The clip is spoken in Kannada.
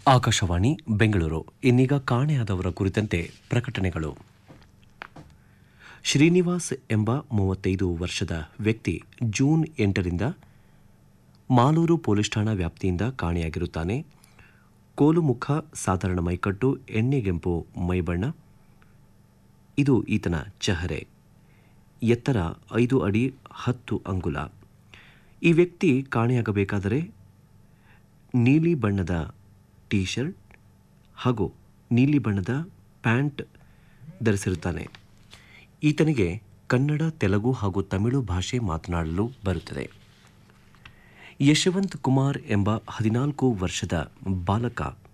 ಆಕಾಶವಾಣಿ ಬೆಂಗಳೂರು ಇನ್ನೀಗ ಕಾಣೆಯಾದವರ ಕುರಿತಂತೆ ಪ್ರಕಟಣೆಗಳು ಶ್ರೀನಿವಾಸ್ ಎಂಬ ಮೂವತ್ತೈದು ವರ್ಷದ ವ್ಯಕ್ತಿ ಜೂನ್ ಎಂಟರಿಂದ ಮಾಲೂರು ಪೊಲೀಸ್ ಠಾಣಾ ವ್ಯಾಪ್ತಿಯಿಂದ ಕಾಣೆಯಾಗಿರುತ್ತಾನೆ ಕೋಲುಮುಖ ಸಾಧಾರಣ ಮೈಕಟ್ಟು ಎಣ್ಣೆಗೆಂಪು ಮೈಬಣ್ಣ ಇದು ಈತನ ಚಹರೆ ಎತ್ತರ ಐದು ಅಡಿ ಹತ್ತು ಅಂಗುಲ ಈ ವ್ಯಕ್ತಿ ಕಾಣೆಯಾಗಬೇಕಾದರೆ ನೀಲಿ ಬಣ್ಣದ ಟೀ ಶರ್ಟ್ ಹಾಗೂ ನೀಲಿ ಬಣ್ಣದ ಪ್ಯಾಂಟ್ ಧರಿಸಿರುತ್ತಾನೆ ಈತನಿಗೆ ಕನ್ನಡ ತೆಲುಗು ಹಾಗೂ ತಮಿಳು ಭಾಷೆ ಮಾತನಾಡಲು ಬರುತ್ತದೆ ಯಶವಂತ್ ಕುಮಾರ್ ಎಂಬ ಹದಿನಾಲ್ಕು ವರ್ಷದ ಬಾಲಕ